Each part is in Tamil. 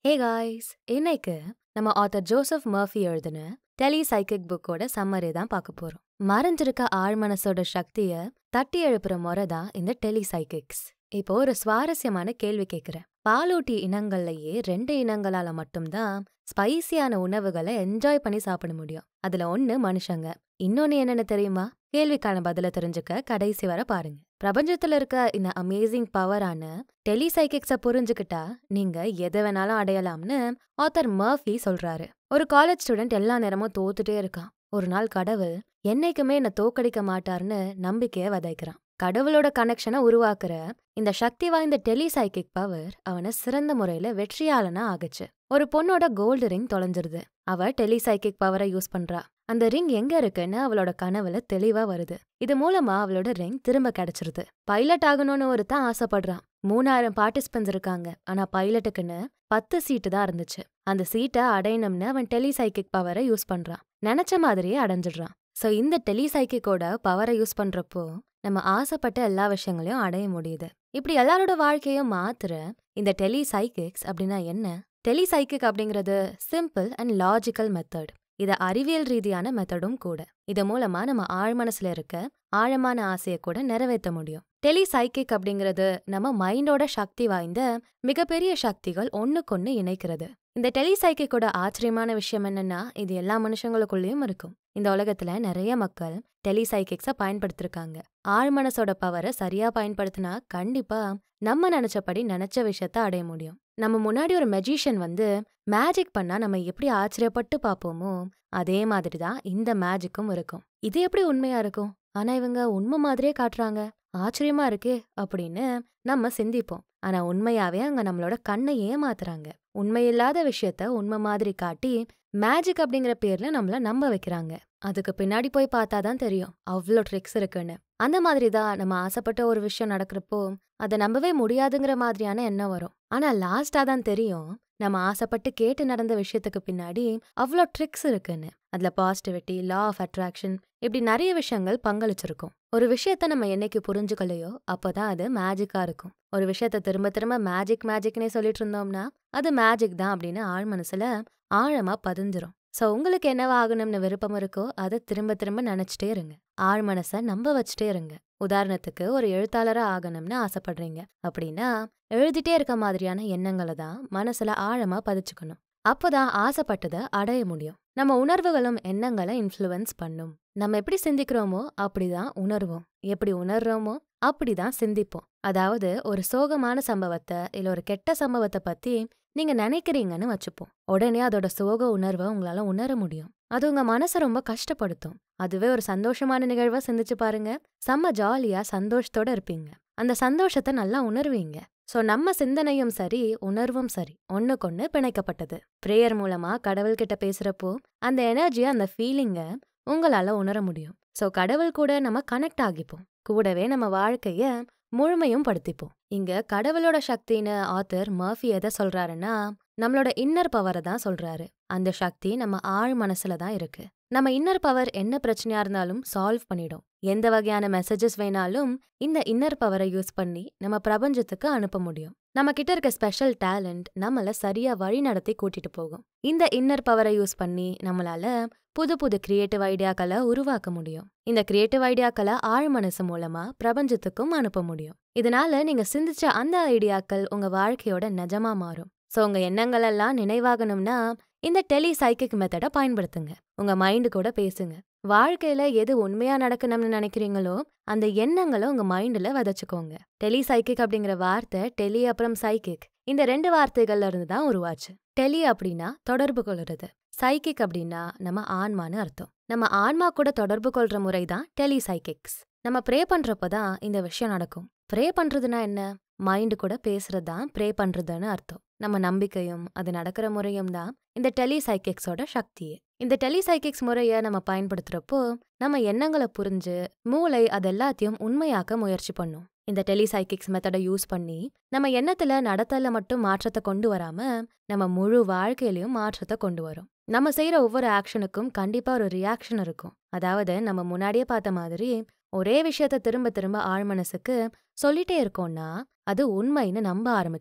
ஹே காய்ஸ் இன்னைக்கு நம்ம ஆத்தர் ஜோசப் மர்ஃபி எழுதின டெலி சைக்கிக் புக்கோட சம்மரி தான் பார்க்க போறோம் மறைஞ்சிருக்க ஆழ்மனசோட சக்திய தட்டி எழுப்புற முறை தான் இந்த டெலி சைக்கிக்ஸ் இப்போ ஒரு சுவாரஸ்யமான கேள்வி கேட்கிறேன் பாலூட்டி இனங்கள்லயே ரெண்டு இனங்களால மட்டும்தான் ஸ்பைசியான உணவுகளை என்ஜாய் பண்ணி சாப்பிட முடியும் அதுல ஒண்ணு மனுஷங்க இன்னொன்னு என்னன்னு தெரியுமா கேள்விக்கான பதில தெரிஞ்சுக்க கடைசி வரை பாருங்க பிரபஞ்சத்துல இருக்க இந்த அமேசிங் பவரான டெலிசைக்கிக்ஸ புரிஞ்சுக்கிட்டா நீங்க எதை வேணாலும் அடையலாம்னு ஆத்தர் மர்ஃபி சொல்றாரு ஒரு காலேஜ் ஸ்டூடெண்ட் எல்லா நேரமும் தோத்துட்டே இருக்கான் ஒரு நாள் கடவுள் என்னைக்குமே என்ன தோக்கடிக்க மாட்டார்னு நம்பிக்கைய விதைக்கிறான் கடவுளோட கனெக்ஷனை உருவாக்குற இந்த சக்தி வாய்ந்த டெலிசைக்கிக் பவர் அவனை சிறந்த முறையில வெற்றியாளனா ஆகுச்சு ஒரு பொண்ணோட கோல்டு ரிங் தொலைஞ்சிருது அவ டெலிசைக்கிக் பவரை யூஸ் பண்றா அந்த ரிங் எங்க இருக்குன்னு அவளோட கனவுல தெளிவா வருது இது மூலமா அவளோட ரிங் திரும்ப கிடைச்சிருது பைலட் ஆகணும்னு ஒருத்தன் ஆசைப்படுறான் மூணாயிரம் பார்ட்டிசிபென்ட்ஸ் இருக்காங்க ஆனா பைலட்டுக்குன்னு பத்து சீட்டு தான் இருந்துச்சு அந்த சீட்டை அடையணும்னு அவன் டெலிசைக்கிக் பவரை யூஸ் பண்றான் நினைச்ச மாதிரியே அடைஞ்சிடுறான் சோ இந்த டெலிசைக்கிக்கோட பவரை யூஸ் பண்றப்போ நம்ம ஆசைப்பட்ட எல்லா விஷயங்களையும் அடைய முடியுது இப்படி எல்லாரோட வாழ்க்கையும் மாத்துற இந்த டெலிசைக்கிக்ஸ் அப்படின்னா என்ன டெலிசைக்கிக் அப்படிங்கிறது சிம்பிள் அண்ட் லாஜிக்கல் மெத்தட் இது அறிவியல் ரீதியான மெத்தடும் கூட இது மூலமா நம்ம ஆழ்மனசுல இருக்க ஆழமான ஆசையை கூட நிறைவேற்ற முடியும் டெலிசைக்கிக் அப்படிங்கிறது நம்ம மைண்டோட சக்தி வாய்ந்த மிகப்பெரிய சக்திகள் ஒண்ணுக்கொன்னு இணைக்கிறது இந்த டெலிசைக்கிக்கோட ஆச்சரியமான விஷயம் என்னன்னா இது எல்லா மனுஷங்களுக்குள்ளேயும் இருக்கும் இந்த உலகத்துல நிறைய மக்கள் டெலிசைக்கிக்ஸ பயன்படுத்திருக்காங்க ஆழ்மனசோட பவரை சரியா பயன்படுத்தினா கண்டிப்பா நம்ம நினைச்சபடி நினைச்ச விஷயத்த அடைய முடியும் நம்ம முன்னாடி ஒரு மெஜிஷியன் வந்து மேஜிக் பண்ணா நம்ம எப்படி ஆச்சரியப்பட்டு பார்ப்போமோ அதே மாதிரி தான் இந்த மேஜிக்கும் இருக்கும் இது எப்படி உண்மையா இருக்கும் ஆனா இவங்க உண்மை மாதிரியே காட்டுறாங்க ஆச்சரியமா இருக்கே அப்படின்னு நம்ம சிந்திப்போம் ஆனா உண்மையாவே அங்க நம்மளோட கண்ணை ஏமாத்துறாங்க உண்மையில்லாத விஷயத்த உண்மை மாதிரி காட்டி மேஜிக் அப்படிங்கிற பேர்ல நம்மள நம்ப வைக்கிறாங்க அதுக்கு பின்னாடி போய் பார்த்தாதான் தெரியும் அவ்வளோ ட்ரிக்ஸ் இருக்குன்னு அந்த மாதிரி தான் நம்ம ஆசைப்பட்ட ஒரு விஷயம் நடக்கிறப்போ அதை நம்பவே முடியாதுங்கிற மாதிரியான எண்ணம் வரும் ஆனா லாஸ்டா தான் தெரியும் நம்ம ஆசைப்பட்டு கேட்டு நடந்த விஷயத்துக்கு பின்னாடி அவ்வளோ ட்ரிக்ஸ் இருக்குன்னு அதுல பாசிட்டிவிட்டி லா ஆஃப் அட்ராக்ஷன் இப்படி நிறைய விஷயங்கள் பங்களிச்சிருக்கும் ஒரு விஷயத்த நம்ம என்னைக்கு புரிஞ்சுக்கலையோ அப்போதான் அது மேஜிக்கா இருக்கும் ஒரு விஷயத்த திரும்ப திரும்ப மேஜிக் மேஜிக்னே சொல்லிட்டு இருந்தோம்னா அது மேஜிக் தான் அப்படின்னு ஆழ் மனசுல ஆழமா பதிஞ்சிரும் சோ உங்களுக்கு என்னவா ஆகணும்னு விருப்பம் இருக்கோ அதை திரும்ப திரும்ப நினைச்சிட்டே இருங்க ஆழ் மனசை நம்ப வச்சுட்டே இருங்க உதாரணத்துக்கு ஒரு எழுத்தாளரா ஆகணும்னு ஆசைப்படுறீங்க அப்படின்னா எழுதிட்டே இருக்க மாதிரியான எண்ணங்களை தான் மனசுல ஆழமா பதிச்சுக்கணும் அப்போதான் ஆசைப்பட்டதை அடைய முடியும் நம்ம உணர்வுகளும் எண்ணங்களை இன்ஃப்ளூயன்ஸ் பண்ணும் நம்ம எப்படி சிந்திக்கிறோமோ அப்படிதான் உணர்வோம் எப்படி உணர்றோமோ அப்படிதான் சிந்திப்போம் அதாவது ஒரு சோகமான சம்பவத்தை இல்ல ஒரு கெட்ட சம்பவத்தை பத்தி நீங்க நினைக்கிறீங்கன்னு வச்சுப்போம் உடனே அதோட சோக உணர்வை உங்களால உணர முடியும் அது உங்க மனசை ரொம்ப கஷ்டப்படுத்தும் அதுவே ஒரு சந்தோஷமான நிகழ்வா சிந்திச்சு பாருங்க செம்ம ஜாலியா சந்தோஷத்தோட இருப்பீங்க அந்த சந்தோஷத்தை நல்லா உணர்வீங்க சோ நம்ம சிந்தனையும் சரி உணர்வும் சரி ஒண்ணுக்கொன்னு பிணைக்கப்பட்டது பிரேயர் மூலமா கடவுள்கிட்ட பேசுறப்போ அந்த எனர்ஜி அந்த ஃபீலிங்க உங்களால உணர முடியும் சோ கடவுள் கூட நம்ம கனெக்ட் ஆகிப்போம் கூடவே நம்ம வாழ்க்கைய முழுமையும் படுத்திப்போம் இங்க கடவுளோட சக்தின்னு ஆத்தர் மர்ஃபி எதை சொல்றாருன்னா நம்மளோட இன்னர் பவரை தான் சொல்றாரு அந்த சக்தி நம்ம ஆழ் மனசுல தான் இருக்கு நம்ம இன்னர் பவர் என்ன பிரச்சனையா இருந்தாலும் சால்வ் பண்ணிடும் எந்த வகையான மெசேஜஸ் வேணாலும் இந்த இன்னர் பவரை யூஸ் பண்ணி நம்ம பிரபஞ்சத்துக்கு அனுப்ப முடியும் நம்ம கிட்ட இருக்க ஸ்பெஷல் டேலண்ட் நம்மள சரியா வழி நடத்தி கூட்டிட்டு போகும் இந்த இன்னர் பவரை யூஸ் பண்ணி நம்மளால புது புது கிரியேட்டிவ் ஐடியாக்களை உருவாக்க முடியும் இந்த கிரியேட்டிவ் ஐடியாக்களை ஆழ் மனசு மூலமா பிரபஞ்சத்துக்கும் அனுப்ப முடியும் இதனால நீங்க சிந்திச்ச அந்த ஐடியாக்கள் உங்க வாழ்க்கையோட நிஜமா மாறும் சோ உங்க எண்ணங்கள் எல்லாம் நினைவாகணும்னா இந்த டெலி சைக்கிக் மெத்தடை பயன்படுத்துங்க உங்க மைண்டு கூட பேசுங்க வாழ்க்கையில எது உண்மையா நடக்கணும்னு நினைக்கிறீங்களோ அந்த எண்ணங்களை உங்க மைண்ட்ல விதைச்சுக்கோங்க டெலி சைக்கிக் அப்படிங்கிற வார்த்தை டெலி அப்புறம் சைக்கிக் இந்த ரெண்டு வார்த்தைகள்ல இருந்து தான் உருவாச்சு டெலி அப்படின்னா தொடர்பு கொள்றது சைக்கிக் அப்படின்னா நம்ம ஆன்மான்னு அர்த்தம் நம்ம ஆன்மா கூட தொடர்பு கொள்ற முறை தான் டெலி சைக்கிக்ஸ் நம்ம ப்ரே பண்றப்ப தான் இந்த விஷயம் நடக்கும் ப்ரே பண்றதுனா என்ன மைண்டு கூட பேசுறது தான் ப்ரே பண்றதுன்னு அர்த்தம் நம்ம நம்பிக்கையும் அது நடக்கிற முறையும் தான் இந்த டெலிசைக்கிக்ஸோட சக்தியே இந்த டெலிசைக்கிக்ஸ் முறைய நம்ம பயன்படுத்துறப்போ நம்ம எண்ணங்களை புரிஞ்சு மூளை அது எல்லாத்தையும் உண்மையாக்க முயற்சி பண்ணும் இந்த டெலிசைக்கிக்ஸ் மெத்தடை யூஸ் பண்ணி நம்ம எண்ணத்துல நடத்தல மட்டும் மாற்றத்தை கொண்டு வராம நம்ம முழு வாழ்க்கையிலயும் மாற்றத்தை கொண்டு வரும் நம்ம செய்யற ஒவ்வொரு ஆக்ஷனுக்கும் கண்டிப்பா ஒரு ரியாக்ஷன் இருக்கும் அதாவது நம்ம முன்னாடியே பார்த்த மாதிரி ஒரே விஷயத்த திரும்ப திரும்ப ஆழ்மனசுக்கு சொல்லிட்டே இருக்கோம்னா அது உண்மைன்னு நம்ப ஆரம்பிச்சிரும்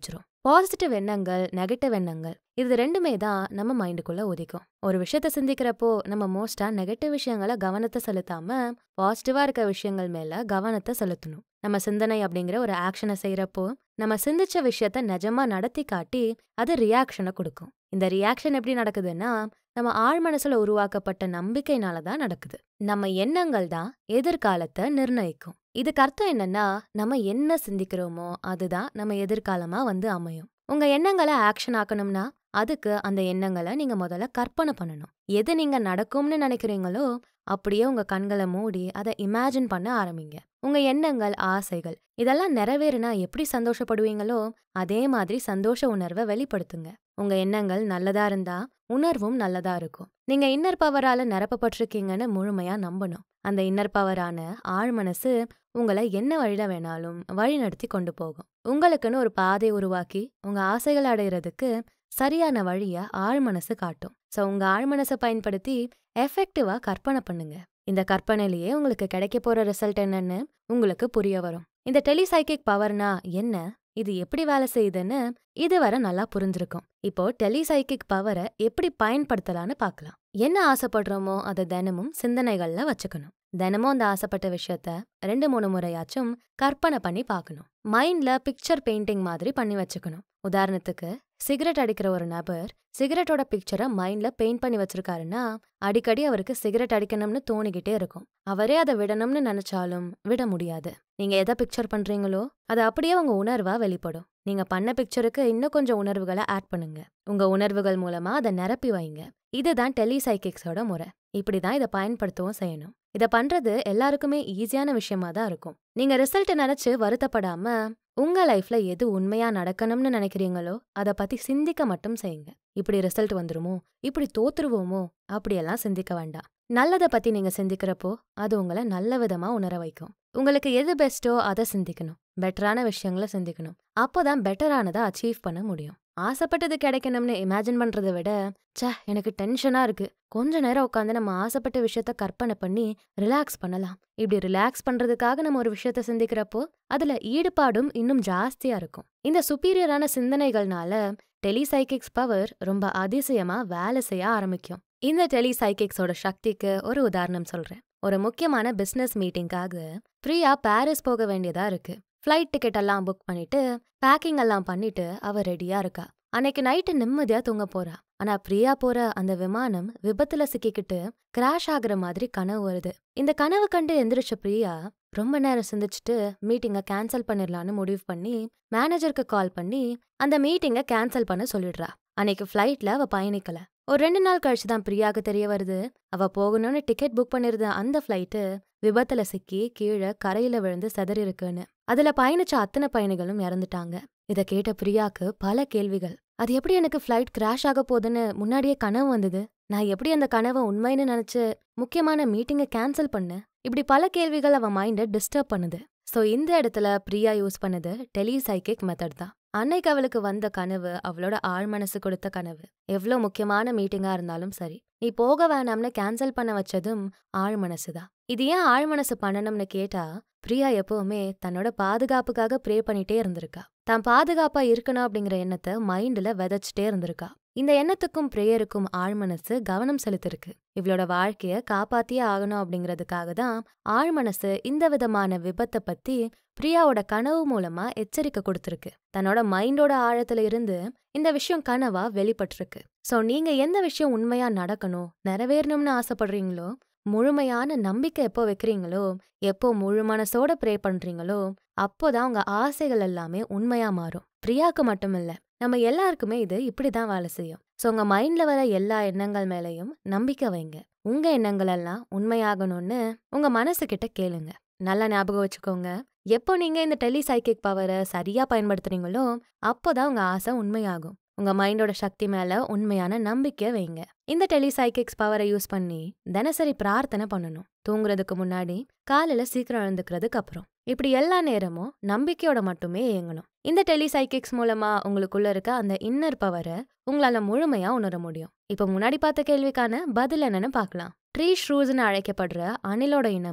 பாசிட்டிவ் எண்ணங்கள் நெகட்டிவ் எண்ணங்கள் இது ரெண்டுமே தான் நம்ம மைண்டுக்குள்ள உதிக்கும் ஒரு விஷயத்த சிந்திக்கிறப்போ நம்ம மோஸ்டா நெகட்டிவ் விஷயங்களை கவனத்தை செலுத்தாம பாசிட்டிவா இருக்க விஷயங்கள் மேல கவனத்தை செலுத்தணும் நம்ம சிந்தனை அப்படிங்கிற ஒரு ஆக்ஷனை செய்யறப்போ நம்ம சிந்திச்ச விஷயத்த நிஜமா நடத்தி காட்டி அது ரியாக்ஷனை கொடுக்கும் இந்த ரியாக்ஷன் எப்படி நடக்குதுன்னா நம்ம ஆழ் மனசுல உருவாக்கப்பட்ட நம்பிக்கைனால தான் நடக்குது நம்ம எண்ணங்கள் தான் எதிர்காலத்தை நிர்ணயிக்கும் இதுக்கு அர்த்தம் என்னன்னா நம்ம என்ன சிந்திக்கிறோமோ அதுதான் நம்ம எதிர்காலமா வந்து அமையும் உங்க எண்ணங்களை ஆக்ஷன் ஆக்கணும்னா அதுக்கு அந்த எண்ணங்களை நீங்க முதல்ல கற்பனை பண்ணணும் எது நீங்க நடக்கும்னு நினைக்கிறீங்களோ அப்படியே உங்க கண்களை மூடி அதை இமேஜின் பண்ண ஆரம்பிங்க உங்க எண்ணங்கள் ஆசைகள் இதெல்லாம் நிறைவேறினா எப்படி சந்தோஷப்படுவீங்களோ அதே மாதிரி சந்தோஷ உணர்வை வெளிப்படுத்துங்க உங்க எண்ணங்கள் நல்லதா இருந்தா உணர்வும் நல்லதா இருக்கும் நீங்க இன்னர் பவரால நிரப்பப்பட்டிருக்கீங்கன்னு முழுமையா நம்பணும் அந்த இன்னர் பவரான ஆழ் மனசு உங்களை என்ன வழியில வேணாலும் வழி நடத்தி கொண்டு போகும் உங்களுக்குன்னு ஒரு பாதை உருவாக்கி உங்க ஆசைகள் அடையிறதுக்கு சரியான வழிய ஆழ் மனசு காட்டும் ஸோ உங்க ஆழ் மனசை பயன்படுத்தி எஃபெக்டிவா கற்பனை பண்ணுங்க இந்த கற்பனையிலேயே உங்களுக்கு கிடைக்க போற ரிசல்ட் என்னன்னு உங்களுக்கு புரிய வரும் இந்த டெலிசைக்கிக் பவர்னா என்ன இது எப்படி வேலை செய்யுதுன்னு இதுவரை நல்லா புரிஞ்சிருக்கும் இப்போ டெலிசைக்கிக் பவரை எப்படி பயன்படுத்தலாம்னு பார்க்கலாம் என்ன ஆசைப்படுறோமோ அதை தினமும் சிந்தனைகள்ல வச்சுக்கணும் தினமும் அந்த ஆசைப்பட்ட விஷயத்த ரெண்டு மூணு முறையாச்சும் கற்பனை பண்ணி பார்க்கணும் மைண்ட்ல பிக்சர் பெயிண்டிங் மாதிரி பண்ணி வச்சுக்கணும் உதாரணத்துக்கு சிகரெட் அடிக்கிற ஒரு நபர் சிகரெட்டோட பிக்சரை மைண்ட்ல பெயிண்ட் பண்ணி வச்சிருக்காருன்னா அடிக்கடி அவருக்கு சிகரெட் அடிக்கணும்னு தோணிக்கிட்டே இருக்கும் அவரே அதை விடணும்னு நினைச்சாலும் விட முடியாது நீங்க எதை பிக்சர் பண்றீங்களோ அது அப்படியே உங்க உணர்வா வெளிப்படும் நீங்க பண்ண பிக்சருக்கு இன்னும் கொஞ்சம் உணர்வுகளை ஆட் பண்ணுங்க உங்க உணர்வுகள் மூலமா அதை நிரப்பி வைங்க இதுதான் டெலிசைக்கிக்ஸோட முறை இப்படிதான் இதை பயன்படுத்தவும் செய்யணும் இதை பண்றது எல்லாருக்குமே ஈஸியான விஷயமா தான் இருக்கும் நீங்க ரிசல்ட் நினைச்சு வருத்தப்படாம உங்க லைஃப்ல எது உண்மையா நடக்கணும்னு நினைக்கிறீங்களோ அதை பத்தி சிந்திக்க மட்டும் செய்யுங்க இப்படி ரிசல்ட் வந்துருமோ இப்படி தோத்துருவோமோ அப்படியெல்லாம் சிந்திக்க வேண்டாம் நல்லதை பத்தி நீங்க சிந்திக்கிறப்போ அது உங்களை நல்ல விதமா உணர வைக்கும் உங்களுக்கு எது பெஸ்ட்டோ அதை சிந்திக்கணும் பெட்டரான விஷயங்களை சிந்திக்கணும் அப்போதான் பெட்டரானதை அச்சீவ் பண்ண முடியும் ஆசைப்பட்டது கிடைக்கணும்னு இமேஜின் பண்றதை விட ச்சே எனக்கு டென்ஷனா இருக்கு கொஞ்ச நேரம் உட்காந்து நம்ம ஆசைப்பட்ட விஷயத்த கற்பனை பண்ணி ரிலாக்ஸ் பண்ணலாம் இப்படி ரிலாக்ஸ் பண்றதுக்காக நம்ம ஒரு விஷயத்த சிந்திக்கிறப்போ அதுல ஈடுபாடும் இன்னும் ஜாஸ்தியா இருக்கும் இந்த சுப்பீரியரான சிந்தனைகள்னால டெலிசைக்கிக்ஸ் பவர் ரொம்ப அதிசயமா வேலை செய்ய ஆரம்பிக்கும் இந்த டெலிசைக்கிக்ஸோட சக்திக்கு ஒரு உதாரணம் சொல்றேன் ஒரு முக்கியமான பிசினஸ் மீட்டிங்காக ஃப்ரீயா பாரிஸ் போக வேண்டியதா இருக்கு ஃப்ளைட் டிக்கெட் எல்லாம் புக் பண்ணிட்டு பேக்கிங் எல்லாம் பண்ணிட்டு அவ ரெடியா இருக்கா அன்னைக்கு நைட்டு நிம்மதியா தூங்க போறா ஆனா பிரியா போற அந்த விமானம் விபத்துல சிக்கிக்கிட்டு கிராஷ் ஆகுற மாதிரி கனவு வருது இந்த கனவு கண்டு எந்திரிச்ச பிரியா ரொம்ப நேரம் சிந்திச்சுட்டு மீட்டிங்கை கேன்சல் பண்ணிடலான்னு முடிவு பண்ணி மேனேஜருக்கு கால் பண்ணி அந்த மீட்டிங்கை கேன்சல் பண்ண சொல்லிடுறா அன்னைக்கு ஃப்ளைட்ல அவ பயணிக்கல ஒரு ரெண்டு நாள் கழிச்சு தான் பிரியாக்கு தெரிய வருது அவ போகணும்னு டிக்கெட் புக் பண்ணிருந்த அந்த ஃப்ளைட்டு விபத்துல சிக்கி கீழே கரையில விழுந்து செதறி இருக்குன்னு அதுல பயணிச்ச அத்தனை பயணிகளும் இறந்துட்டாங்க இத கேட்ட பிரியாக்கு பல கேள்விகள் அது எப்படி எனக்கு ஃப்ளைட் கிராஷ் ஆக போகுதுன்னு முன்னாடியே கனவு வந்தது நான் எப்படி அந்த கனவை உண்மைன்னு நினைச்சு முக்கியமான மீட்டிங்கை கேன்சல் பண்ண இப்படி பல கேள்விகள் அவன் மைண்டை டிஸ்டர்ப் பண்ணுது ஸோ இந்த இடத்துல பிரியா யூஸ் பண்ணது டெலிசைக்கிக் மெத்தட் தான் அன்னைக்கு அவளுக்கு வந்த கனவு அவளோட ஆழ் மனசு கொடுத்த கனவு எவ்வளோ முக்கியமான மீட்டிங்கா இருந்தாலும் சரி நீ போக வேணாம்னு கேன்சல் பண்ண வச்சதும் ஆழ் மனசுதான் இது ஏன் ஆழ் மனசு பண்ணணும்னு கேட்டா பிரியா எப்பவுமே தன்னோட பாதுகாப்புக்காக ப்ரே பண்ணிட்டே இருந்திருக்கா தான் பாதுகாப்பா இருக்கணும் அப்படிங்கிற எண்ணத்தை மைண்ட்ல விதைச்சிட்டே இருந்திருக்கா இந்த எண்ணத்துக்கும் ப்ரேயருக்கும் ஆழ்மனசு கவனம் செலுத்திருக்கு இவளோட வாழ்க்கைய காப்பாத்தியே ஆகணும் அப்படிங்கிறதுக்காக தான் ஆழ்மனசு இந்த விதமான விபத்தை பத்தி பிரியாவோட கனவு மூலமா எச்சரிக்கை கொடுத்துருக்கு தன்னோட மைண்டோட ஆழத்துல இருந்து இந்த விஷயம் கனவா வெளிப்பட்டிருக்கு சோ நீங்க எந்த விஷயம் உண்மையா நடக்கணும் நிறைவேறணும்னு ஆசைப்படுறீங்களோ முழுமையான நம்பிக்கை எப்போ வைக்கிறீங்களோ எப்போ முழு மனசோட ப்ரே பண்றீங்களோ அப்போதான் உங்க ஆசைகள் எல்லாமே உண்மையா மாறும் பிரியாக்கு மட்டும் இல்ல நம்ம எல்லாருக்குமே இது இப்படிதான் வேலை செய்யும் ஸோ உங்க மைண்ட்ல வர எல்லா எண்ணங்கள் மேலையும் நம்பிக்கை வைங்க உங்க எண்ணங்கள் எல்லாம் உண்மையாகணும்னு உங்க மனசு கிட்ட கேளுங்க நல்லா ஞாபகம் வச்சுக்கோங்க எப்போ நீங்க இந்த டெலிசைக்கிக் பவரை சரியா பயன்படுத்துறீங்களோ அப்போதான் உங்க ஆசை உண்மையாகும் உங்க மைண்டோட சக்தி மேல உண்மையான நம்பிக்கை வைங்க இந்த டெலிசைக்கிக்ஸ் பவரை யூஸ் பண்ணி தினசரி பிரார்த்தனை பண்ணணும் தூங்குறதுக்கு முன்னாடி காலையில சீக்கிரம் எழுந்துக்கிறதுக்கு அப்புறம் இப்படி எல்லா நேரமும் நம்பிக்கையோட மட்டுமே இயங்கணும் இந்த டெலிசைக்கிக்ஸ் மூலமா உங்களுக்குள்ள இருக்க அந்த இன்னர் பவரை உங்களால முழுமையா உணர முடியும் இப்ப முன்னாடி பார்த்த கேள்விக்கான பதில் என்னன்னு பார்க்கலாம் ட்ரீ ஷ்ரூஸ்னு அழைக்கப்படுற அணிலோட இனமும்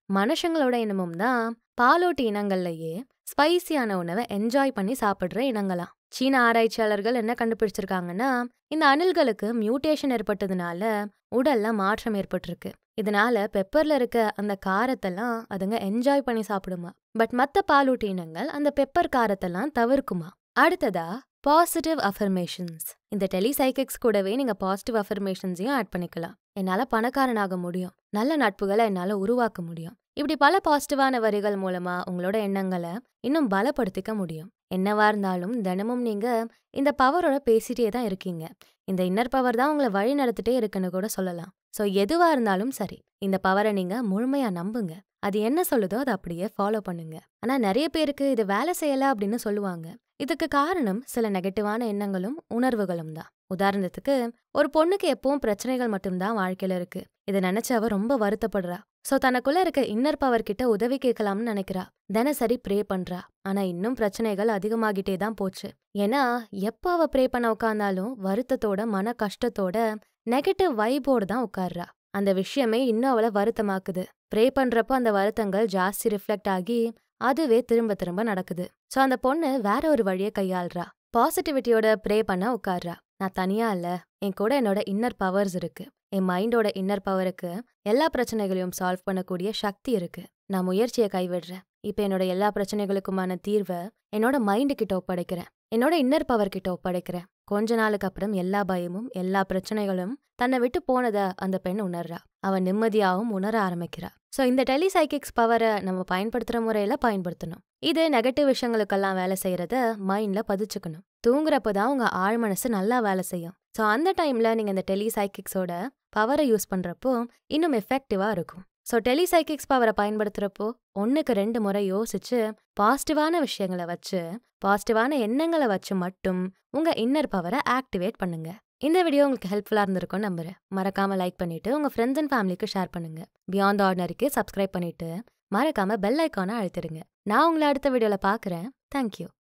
மனுஷங்களோட இனமும் தான் பாலூட்டி இனங்கள்லயே ஸ்பைசியான உணவை என்ஜாய் பண்ணி சாப்பிடுற இனங்களாம் சீன ஆராய்ச்சியாளர்கள் என்ன கண்டுபிடிச்சிருக்காங்கன்னா இந்த அணில்களுக்கு மியூட்டேஷன் ஏற்பட்டதுனால உடல்ல மாற்றம் ஏற்பட்டிருக்கு இதனால பெப்பர்ல இருக்க அந்த காரத்தெல்லாம் அதுங்க என்ஜாய் பண்ணி சாப்பிடுமா பட் மத்த பாலூட்டி இனங்கள் அந்த பெப்பர் காரத்தெல்லாம் தவிர்க்குமா அடுத்ததா பாசிட்டிவ் அஃபர்மேஷன்ஸ் இந்த டெலிசைக்கிக்ஸ் கூடவே நீங்க பாசிட்டிவ் அஃபர்மேஷன்ஸையும் ஆட் பண்ணிக்கலாம் என்னால பணக்காரனாக முடியும் நல்ல நட்புகளை என்னால உருவாக்க முடியும் இப்படி பல பாசிட்டிவான வரிகள் மூலமா உங்களோட எண்ணங்களை இன்னும் பலப்படுத்திக்க முடியும் என்னவா இருந்தாலும் தினமும் நீங்க இந்த பவரோட பேசிட்டே தான் இருக்கீங்க இந்த இன்னர் பவர் தான் உங்களை வழி நடத்திட்டே இருக்குன்னு கூட சொல்லலாம் ஸோ எதுவா இருந்தாலும் சரி இந்த பவரை நீங்க முழுமையா நம்புங்க அது என்ன சொல்லுதோ அதை அப்படியே ஃபாலோ பண்ணுங்க ஆனா நிறைய பேருக்கு இது வேலை செய்யல அப்படின்னு சொல்லுவாங்க இதுக்கு காரணம் சில நெகட்டிவான எண்ணங்களும் உணர்வுகளும் தான் உதாரணத்துக்கு ஒரு பொண்ணுக்கு எப்பவும் பிரச்சனைகள் மட்டும்தான் வாழ்க்கையில இருக்கு இதை நினைச்சு அவ ரொம்ப வருத்தப்படுறா சோ தனக்குள்ள இருக்க இன்னர் பவர் கிட்ட உதவி கேட்கலாம்னு நினைக்கிறா தினசரி ப்ரே பண்றா ஆனா இன்னும் பிரச்சனைகள் அதிகமாகிட்டே தான் போச்சு ஏன்னா எப்போ அவ ப்ரே பண்ண உட்கார்ந்தாலும் வருத்தத்தோட மன கஷ்டத்தோட நெகட்டிவ் வைபோடு தான் உட்கார்றா அந்த விஷயமே இன்னும் அவளை வருத்தமாக்குது ப்ரே பண்றப்போ அந்த வருத்தங்கள் ஜாஸ்தி ரிஃப்ளெக்ட் ஆகி அதுவே திரும்ப திரும்ப நடக்குது சோ அந்த பொண்ணு வேற ஒரு வழியை கையாள்றா பாசிட்டிவிட்டியோட ப்ரே பண்ண உட்கார்றா நான் தனியா இல்ல என் கூட என்னோட இன்னர் பவர்ஸ் இருக்கு என் மைண்டோட இன்னர் பவருக்கு எல்லா பிரச்சனைகளையும் சால்வ் பண்ணக்கூடிய சக்தி இருக்கு நான் முயற்சியை கைவிடுறேன் இப்ப என்னோட எல்லா பிரச்சனைகளுக்குமான தீர்வை என்னோட மைண்டு கிட்ட ஒப்படைக்கிறேன் என்னோட இன்னர் பவர் கிட்ட ஒப்படைக்கிறேன் கொஞ்ச நாளுக்கு அப்புறம் எல்லா பயமும் எல்லா பிரச்சனைகளும் தன்னை விட்டு போனத அந்த பெண் உணர்றா அவன் நிம்மதியாகவும் உணர ஆரம்பிக்கிறா ஸோ இந்த டெலிசைக்கிக்ஸ் பவரை நம்ம பயன்படுத்துற முறையில பயன்படுத்தணும் இது நெகட்டிவ் விஷயங்களுக்கெல்லாம் வேலை செய்யறத மைண்ட்ல பதிச்சுக்கணும் தூங்குறப்ப தான் உங்க ஆழ் மனசு நல்லா வேலை செய்யும் ஸோ அந்த டைம்ல நீங்க இந்த டெலிசைக்கிக்ஸோட பவரை யூஸ் பண்றப்போ இன்னும் எஃபெக்டிவா இருக்கும் ஸோ டெலிசைக்கிக்ஸ் பவரை பயன்படுத்துறப்போ ஒன்றுக்கு ரெண்டு முறை யோசிச்சு பாசிட்டிவான விஷயங்களை வச்சு பாசிட்டிவான எண்ணங்களை வச்சு மட்டும் உங்க இன்னர் பவரை ஆக்டிவேட் பண்ணுங்க இந்த வீடியோ உங்களுக்கு ஹெல்ப்ஃபுல்லாக இருந்திருக்கும் நம்புறேன் மறக்காம லைக் பண்ணிட்டு உங்க ஃப்ரெண்ட்ஸ் அண்ட் ஃபேமிலிக்கு ஷேர் பண்ணுங்க பியாண்ட் ஆர்டினரிக்கு சப்ஸ்கிரைப் பண்ணிட்டு மறக்காம பெல் ஐக்கானை அழுத்திடுங்க நான் உங்களை அடுத்த வீடியோல பார்க்குறேன் தேங்க்யூ